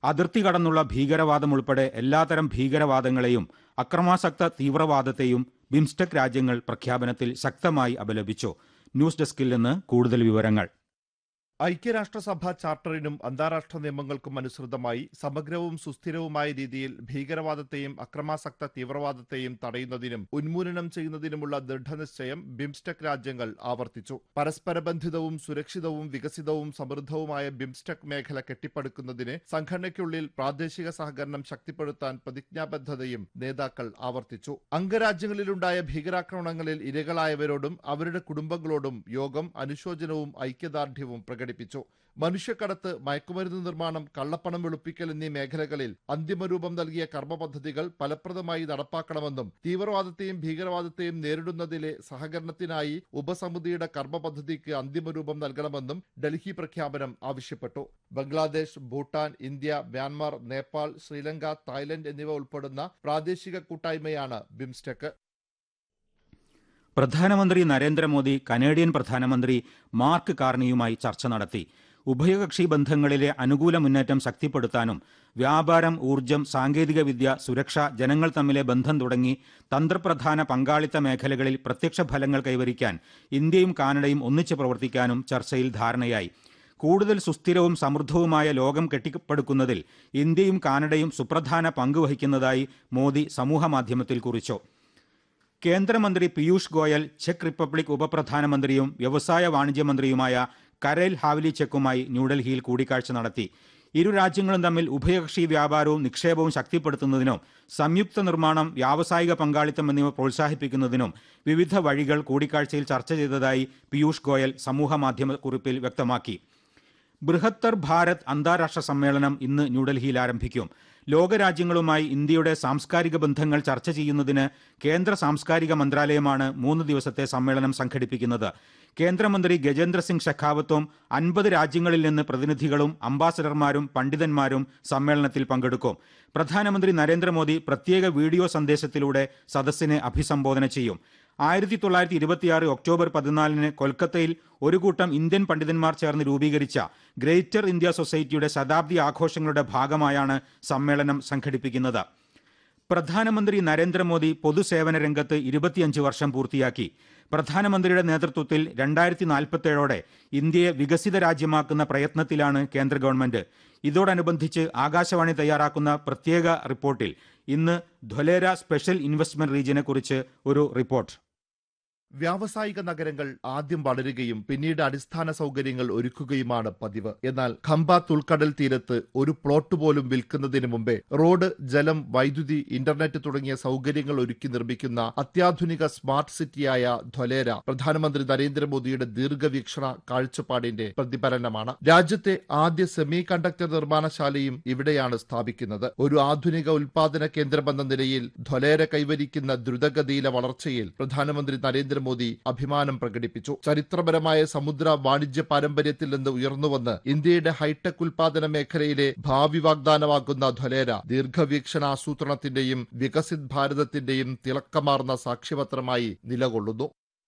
അതിർത്തി കടന്നുള്ള ഭീകരവാദം ഉൾപ്പെടെ എല്ലാത്തരം ഭീകരവാദങ്ങളെയും അക്രമാസക്ത തീവ്രവാദത്തെയും ബിംസ്റ്റെക് രാജ്യങ്ങൾ പ്രഖ്യാപനത്തിൽ ശക്തമായി അപലപിച്ചു ന്യൂസ് ഡെസ്കിൽ നിന്ന് കൂടുതൽ വിവരങ്ങൾ ഐക്യരാഷ്ട്രസഭ ചാർട്ടറിനും അന്താരാഷ്ട്ര നിയമങ്ങൾക്കും അനുസൃതമായി സമഗ്രവും സുസ്ഥിരവുമായ രീതിയിൽ ഭീകരവാദത്തെയും അക്രമാസക്ത തീവ്രവാദത്തെയും തടയുന്നതിനും ഉന്മൂലനം ചെയ്യുന്നതിനുമുള്ള ദൃഢനിശ്ചയം ബിംസ്റ്റെക് രാജ്യങ്ങൾ ആവർത്തിച്ചു പരസ്പര ബന്ധിതവും സുരക്ഷിതവും വികസിതവും സമൃദ്ധവുമായ ബിംസ്റ്റെക് മേഖല കെട്ടിപ്പടുക്കുന്നതിന് സംഘടനയ്ക്കുള്ളിൽ പ്രാദേശിക സഹകരണം ശക്തിപ്പെടുത്താൻ പ്രതിജ്ഞാബദ്ധതയും നേതാക്കൾ ആവർത്തിച്ചു അംഗരാജ്യങ്ങളിലുണ്ടായ ഭീകരാക്രമണങ്ങളിൽ ഇരകളായവരോടും അവരുടെ കുടുംബങ്ങളോടും യോഗം അനുശോചനവും ഐക്യദാർഢ്യവും പ്രകടിപ്പിച്ചു മനുഷ്യക്കടത്ത് മയക്കുമരുന്ന് നിർമ്മാണം കള്ളപ്പണം വെളുപ്പിക്കൽ എന്നീ മേഖലകളിൽ അന്തിമരൂപം നൽകിയ കർമ്മ പദ്ധതികൾ ഫലപ്രദമായി നടപ്പാക്കണമെന്നും തീവ്രവാദത്തെയും ഭീകരവാദത്തെയും നേരിടുന്നതിലെ സഹകരണത്തിനായി ഉപസമിതിയുടെ കർമ്മ പദ്ധതിക്ക് അന്തിമരൂപം നൽകണമെന്നും ഡൽഹി പ്രഖ്യാപനം ആവശ്യപ്പെട്ടു Bangladesh Bhutan India Myanmar Nepal Sri Lanka Thailand എന്നിവ ഉൾപ്പെടുന്ന പ്രാദേശിക കൂട്ടായ്മയാണ് ബിംസ്റ്റെക് പ്രധാനമന്ത്രി നരേന്ദ്രമോദി കനേഡിയൻ പ്രധാനമന്ത്രി മാർക്ക് കാർണിയുമായി ചർച്ച നടത്തി ഉഭയകക്ഷി ബന്ധങ്ങളിലെ അനുകൂല മുന്നേറ്റം ശക്തിപ്പെടുത്താനും വ്യാപാരം ഊർജ്ജം സാങ്കേതികവിദ്യ സുരക്ഷ ജനങ്ങൾ തമ്മിലെ ബന്ധം തുടങ്ങി തന്ത്രപ്രധാന പങ്കാളിത്ത മേഖലകളിൽ പ്രത്യക്ഷ ഫലങ്ങൾ കൈവരിക്കാൻ ഇന്ത്യയും കാനഡയും ഒന്നിച്ചു പ്രവർത്തിക്കാനും ചർച്ചയിൽ ധാരണയായി കൂടുതൽ സുസ്ഥിരവും സമൃദ്ധവുമായ ലോകം കെട്ടിപ്പടുക്കുന്നതിൽ ഇന്ത്യയും കാനഡയും സുപ്രധാന പങ്ക് വഹിക്കുന്നതായി മോദി സമൂഹമാധ്യമത്തിൽ കുറിച്ചു കേന്ദ്രമന്ത്രി പീയൂഷ് ഗോയൽ ചെക്ക് റിപ്പബ്ലിക് ഉപപ്രധാനമന്ത്രിയും വ്യവസായ വാണിജ്യ മന്ത്രിയുമായ കരേൽ ഹാവ്ലിച്ചെക്കുമായി ന്യൂഡൽഹിയിൽ കൂടിക്കാഴ്ച നടത്തി ഇരു രാജ്യങ്ങളും തമ്മിൽ ഉഭയകക്ഷി വ്യാപാരവും നിക്ഷേപവും ശക്തിപ്പെടുത്തുന്നതിനും സംയുക്ത നിർമ്മാണം വ്യാവസായിക പങ്കാളിത്തം എന്നിവ പ്രോത്സാഹിപ്പിക്കുന്നതിനും വിവിധ വഴികൾ കൂടിക്കാഴ്ചയിൽ ചർച്ച ചെയ്തതായി പീയൂഷ് ഗോയൽ സമൂഹമാധ്യമ കുറിപ്പിൽ വ്യക്തമാക്കി ബൃഹത്തർ ഭാരത് അന്താരാഷ്ട്ര സമ്മേളനം ഇന്ന് ന്യൂഡൽഹിയിൽ ആരംഭിക്കും ലോകരാജ്യങ്ങളുമായി ഇന്ത്യയുടെ സാംസ്കാരിക ബന്ധങ്ങൾ ചർച്ച ചെയ്യുന്നതിന് കേന്ദ്ര സാംസ്കാരിക മന്ത്രാലയമാണ് മൂന്ന് ദിവസത്തെ സമ്മേളനം സംഘടിപ്പിക്കുന്നത് കേന്ദ്രമന്ത്രി ഗജേന്ദ്ര സിംഗ് ഷെഖാവത്തും അൻപത് രാജ്യങ്ങളിൽ നിന്ന് പ്രതിനിധികളും അംബാസഡർമാരും പണ്ഡിതന്മാരും സമ്മേളനത്തിൽ പങ്കെടുക്കും പ്രധാനമന്ത്രി നരേന്ദ്രമോദി പ്രത്യേക വീഡിയോ സന്ദേശത്തിലൂടെ സദസ്സിനെ അഭിസംബോധന ചെയ്യും ആയിരത്തി തൊള്ളായിരത്തി ഇരുപത്തിയാറ് ഒക്ടോബർ പതിനാലിന് കൊൽക്കത്തയിൽ ഒരു കൂട്ടം ഇന്ത്യൻ പണ്ഡിതന്മാർ ചേർന്ന് രൂപീകരിച്ച ഗ്രേറ്റർ ഇന്ത്യ സൊസൈറ്റിയുടെ ശതാബ്ദി ആഘോഷങ്ങളുടെ ഭാഗമായാണ് സമ്മേളനം സംഘടിപ്പിക്കുന്നത് പ്രധാനമന്ത്രി നരേന്ദ്രമോദി പൊതുസേവന രംഗത്ത് ഇരുപത്തിയഞ്ച് വർഷം പൂർത്തിയാക്കി പ്രധാനമന്ത്രിയുടെ നേതൃത്വത്തിൽ രണ്ടായിരത്തി നാൽപ്പത്തേഴോടെ ഇന്ത്യയെ വികസിത രാജ്യമാക്കുന്ന പ്രയത്നത്തിലാണ് കേന്ദ്ര ഗവൺമെന്റ് ഇതോടനുബന്ധിച്ച് ആകാശവാണി തയ്യാറാക്കുന്ന പ്രത്യേക റിപ്പോർട്ടിൽ ഇന്ന് ധൊലേര സ്പെഷ്യൽ ഇൻവെസ്റ്റ്മെന്റ് റീജിയനെക്കുറിച്ച് ഒരു റിപ്പോർട്ട് വ്യാവസായിക നഗരങ്ങൾ ആദ്യം വളരുകയും പിന്നീട് അടിസ്ഥാന സൗകര്യങ്ങൾ ഒരുക്കുകയുമാണ് പതിവ് എന്നാൽ ഖമ്പാത്ത് ഉൾക്കടൽ തീരത്ത് ഒരു പ്ലോട്ട് പോലും വിൽക്കുന്നതിന് മുമ്പേ റോഡ് ജലം വൈദ്യുതി ഇന്റർനെറ്റ് തുടങ്ങിയ സൗകര്യങ്ങൾ ഒരുക്കി നിർമ്മിക്കുന്ന അത്യാധുനിക സ്മാർട്ട് സിറ്റിയായ ധൊലേര പ്രധാനമന്ത്രി നരേന്ദ്രമോദിയുടെ ദീർഘവീക്ഷണ കാഴ്ചപ്പാടിന്റെ പ്രതിഫലനമാണ് രാജ്യത്തെ ആദ്യ സെമി കണ്ടക്ടർ നിർമ്മാണശാലയും ഇവിടെയാണ് സ്ഥാപിക്കുന്നത് ഒരു ആധുനിക ഉൽപാദന കേന്ദ്രമെന്ന നിലയിൽ ധൊലേര കൈവരിക്കുന്ന ദ്രുതഗതിയിലെ വളർച്ചയിൽ പ്രധാനമന്ത്രി നരേന്ദ്ര നരേന്ദ്രമോദി അഭിമാനം പ്രകടിപ്പിച്ചു ചരിത്രപരമായ സമുദ്ര വാണിജ്യ പാരമ്പര്യത്തിൽ നിന്ന് ഉയർന്നുവന്ന് ഇന്ത്യയുടെ ഹൈടെക് ഉൽപാദന മേഖലയിലെ ഭാവി വാഗ്ദാനമാകുന്ന ധൊലേര ദീർഘവീക്ഷണ ആസൂത്രണത്തിന്റെയും വികസിത് ഭാരതത്തിന്റെയും തിളക്കമാർന്ന സാക്ഷ്യപത്രമായി നിലകൊള്ളുന്നു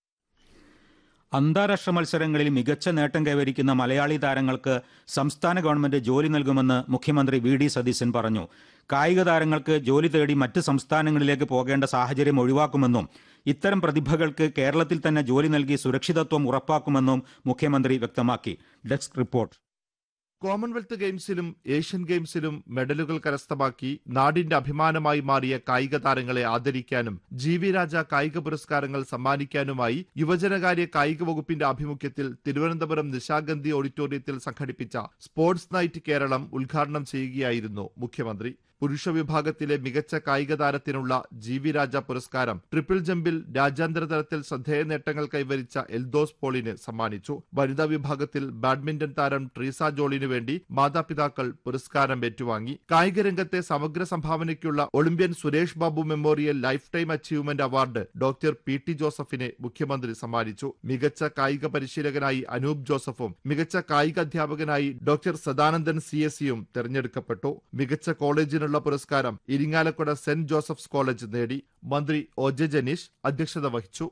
അന്താരാഷ്ട്ര മത്സരങ്ങളിൽ മികച്ച നേട്ടം കൈവരിക്കുന്ന മലയാളി താരങ്ങൾക്ക് സംസ്ഥാന ഗവൺമെന്റ് ജോലി നൽകുമെന്ന് മുഖ്യമന്ത്രി വി ഡി സതീശൻ പറഞ്ഞു കായിക താരങ്ങൾക്ക് ജോലി തേടി മറ്റ് സംസ്ഥാനങ്ങളിലേക്ക് പോകേണ്ട സാഹചര്യം ഒഴിവാക്കുമെന്നും ഇത്തരം പ്രതിഭകൾക്ക് കേരളത്തിൽ തന്നെ ജോലി നൽകി സുരക്ഷിതത്വം ഉറപ്പാക്കുമെന്നും മുഖ്യമന്ത്രി വ്യക്തമാക്കി ഡെസ്ക് റിപ്പോർട്ട് കോമൺവെൽത്ത് ഗെയിംസിലും ഏഷ്യൻ ഗെയിംസിലും മെഡലുകൾ കരസ്ഥമാക്കി നാടിന്റെ അഭിമാനമായി മാറിയ കായിക താരങ്ങളെ ആദരിക്കാനും ജി വി രാജ കായിക പുരസ്കാരങ്ങൾ സമ്മാനിക്കാനുമായി യുവജനകാര്യ കായിക വകുപ്പിന്റെ ആഭിമുഖ്യത്തിൽ തിരുവനന്തപുരം നിശാഗന്ധി ഓഡിറ്റോറിയത്തിൽ സംഘടിപ്പിച്ച സ്പോർട്സ് നൈറ്റ് കേരളം ഉദ്ഘാടനം ചെയ്യുകയായിരുന്നു മുഖ്യമന്ത്രി പുരുഷ വിഭാഗത്തിലെ മികച്ച കായിക താരത്തിനുള്ള ജി വി രാജ പുരസ്കാരം ട്രിപ്പിൾ ജമ്പിൽ രാജ്യാന്തര തലത്തിൽ ശ്രദ്ധേയ നേട്ടങ്ങൾ കൈവരിച്ച എൽദോസ് പോളിന് സമ്മാനിച്ചു വനിതാ വിഭാഗത്തിൽ ബാഡ്മിന്റൺ താരം ട്രീസ ജോളിനു വേണ്ടി മാതാപിതാക്കൾ പുരസ്കാരം ഏറ്റുവാങ്ങി കായിക രംഗത്തെ സമഗ്ര സംഭാവനയ്ക്കുള്ള Olympian Suresh Babu memorial life time achievement award doctor P T ജോസഫിനെ മുഖ്യമന്ത്രി സമ്മാനിച്ചു മികച്ച കായിക പരിശീലകനായി അനൂപ് ജോസഫും മികച്ച കായിക അധ്യാപകനായി ഡോക്ടർ സദാനന്ദൻ സി എസ് സിയും തെരഞ്ഞെടുക്കപ്പെട്ടു മികച്ച കോളേജിനുള്ള പുരസ്കാരം ഇരിങ്ങാലക്കുട സെന്റ് ജോസഫ്സ് കോളേജ് നേടി മന്ത്രി ഒ ജെ ജനീഷ് അധ്യക്ഷത വഹിച്ചു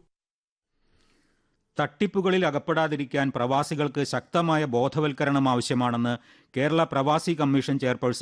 തട്ടിപ്പുകളിൽ അകപ്പെടാതിരിക്കാൻ പ്രവാസികൾക്ക് ശക്തമായ ബോധവൽക്കരണം ആവശ്യമാണെന്ന് കേരള പ്രവാസി കമ്മീഷൻ ചെയർപേഴ്സൺ